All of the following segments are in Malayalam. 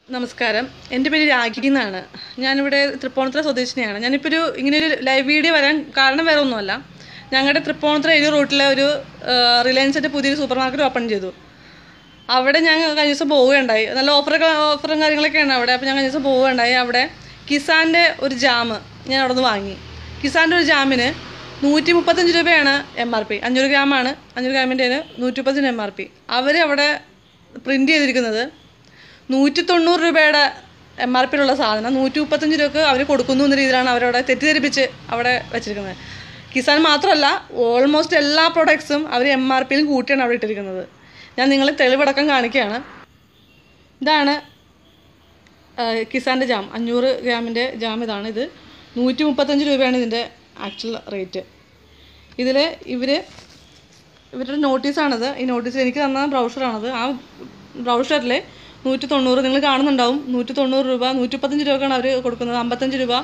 നമസ്കാരം എൻ്റെ പേര് രാഖി എന്നാണ് ഞാനിവിടെ തൃപ്പൂണിത്തുറ സ്വദേശിനിയാണ് ഞാനിപ്പോൾ ഒരു ഇങ്ങനെ ഒരു ലൈവ് വീഡിയോ വരാൻ കാരണം വേറെ ഒന്നുമല്ല ഞങ്ങളുടെ തൃപ്പൂണിത്തുറ ഏരിയ റൂട്ടിലെ ഒരു റിലയൻസിൻ്റെ പുതിയൊരു സൂപ്പർ മാർക്കറ്റ് ഓപ്പൺ ചെയ്തു അവിടെ ഞാൻ കഴിഞ്ഞ ദിവസം പോവുകയുണ്ടായി നല്ല ഓഫറൊക്കെ ഓഫറും കാര്യങ്ങളൊക്കെയാണ് അവിടെ അപ്പോൾ ഞാൻ കഴിഞ്ഞ ദിവസം പോവുകയുണ്ടായി അവിടെ കിസാൻ്റെ ഒരു ജാം ഞാൻ അവിടെ നിന്ന് വാങ്ങി കിസാൻ്റെ ഒരു ജാമിന് നൂറ്റി മുപ്പത്തഞ്ച് രൂപയാണ് എം ആർ പി അഞ്ഞൂറ് ഗ്രാമാണ് അഞ്ഞൂറ് ഗ്രാമിൻ്റെ നൂറ്റി മുപ്പത്തഞ്ച് എം ആർ പി അവർ അവിടെ പ്രിൻറ്റ് ചെയ്തിരിക്കുന്നത് നൂറ്റി തൊണ്ണൂറ് രൂപയുടെ എം ആർ പിയിലുള്ള സാധനം നൂറ്റി മുപ്പത്തഞ്ച് രൂപക്ക് അവർ കൊടുക്കുന്നു എന്ന രീതിയിലാണ് അവരവിടെ തെറ്റിദ്ധരിപ്പിച്ച് അവിടെ വെച്ചിരിക്കുന്നത് കിസാൻ മാത്രമല്ല ഓൾമോസ്റ്റ് എല്ലാ പ്രൊഡക്ട്സും അവർ എം ആർ പിയിലും കൂട്ടിയാണ് അവിടെ ഇട്ടിരിക്കുന്നത് ഞാൻ നിങ്ങളെ തെളിവടക്കം കാണിക്കുകയാണ് ഇതാണ് ആ, കിസാൻ്റെ ജാം അഞ്ഞൂറ് ഗ്രാമിൻ്റെ ജാം ഇതാണ് ഇത് നൂറ്റി മുപ്പത്തഞ്ച് രൂപയാണ് ഇതിൻ്റെ ആക്ച്വൽ റേറ്റ് ഇതിൽ ഇവർ ഇവരുടെ നോട്ടീസാണിത് ഈ നോട്ടീസിൽ എനിക്ക് തന്ന ബ്രൗഷറാണത് ആ ബ്രൗഷറിൽ നൂറ്റി തൊണ്ണൂറ് നിങ്ങൾ കാണുന്നുണ്ടാവും നൂറ്റി തൊണ്ണൂറ് രൂപ നൂറ്റി മുപ്പത്തഞ്ച് രൂപക്കാണ് അവർ കൊടുക്കുന്നത് അമ്പത്തഞ്ച് രൂപ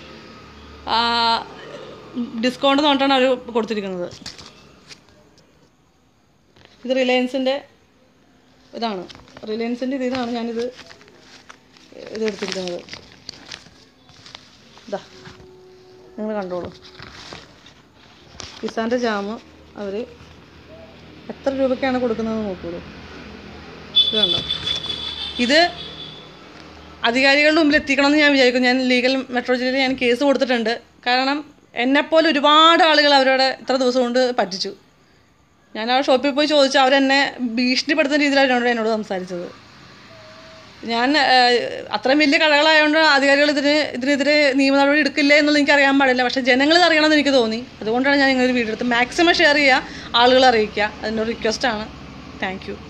ഡിസ്കൗണ്ട് പറഞ്ഞിട്ടാണ് അവർ കൊടുത്തിരിക്കുന്നത് ഇത് റിലയൻസിൻ്റെ ഇതാണ് റിലയൻസിൻ്റെ ഇതിൽ നിന്നാണ് ഞാനിത് ഇത് എടുത്തിരിക്കുന്നത് ഇതാ നിങ്ങൾ കണ്ടോളൂ കിസാൻ്റെ ജാമ് അവർ എത്ര രൂപയ്ക്കാണ് കൊടുക്കുന്നതെന്ന് നോക്കോളൂ ഇത് കണ്ടോ ഇത് അധികാരികളുടെ മുമ്പിൽ എത്തിക്കണമെന്ന് ഞാൻ വിചാരിക്കും ഞാൻ ലീഗൽ മെട്രോ ജില്ലയിൽ ഞാൻ കേസ് കൊടുത്തിട്ടുണ്ട് കാരണം എന്നെപ്പോലെ ഒരുപാട് ആളുകൾ അവരോട് ഇത്ര ദിവസം കൊണ്ട് പറ്റിച്ചു ഞാൻ ആ ഷോപ്പിൽ പോയി ചോദിച്ചു അവരെന്നെ ഭീഷണിപ്പെടുത്തുന്ന രീതിയിലാണ് എന്നോട് എന്നോട് സംസാരിച്ചത് ഞാൻ ഏഹ്, അത്രയും വലിയ കടകളായതുകൊണ്ട് അധികാരികൾ ഇതിന് ഇതിനെതിരെ നിയമ നടപടി എടുക്കില്ല എന്നുള്ളത് എനിക്ക് അറിയാൻ പാടില്ല പക്ഷേ ജനങ്ങൾ ഇത് അറിയണമെന്ന് എനിക്ക് തോന്നി അതുകൊണ്ടാണ് ഞാൻ ഇങ്ങനെ ഒരു വീഡിയോ എടുത്ത് മാക്സിമം ഷെയർ ചെയ്യുക ആളുകൾ അറിയിക്കുക അതിൻ്റെ ഒരു റിക്വസ്റ്റാണ് താങ്ക് യു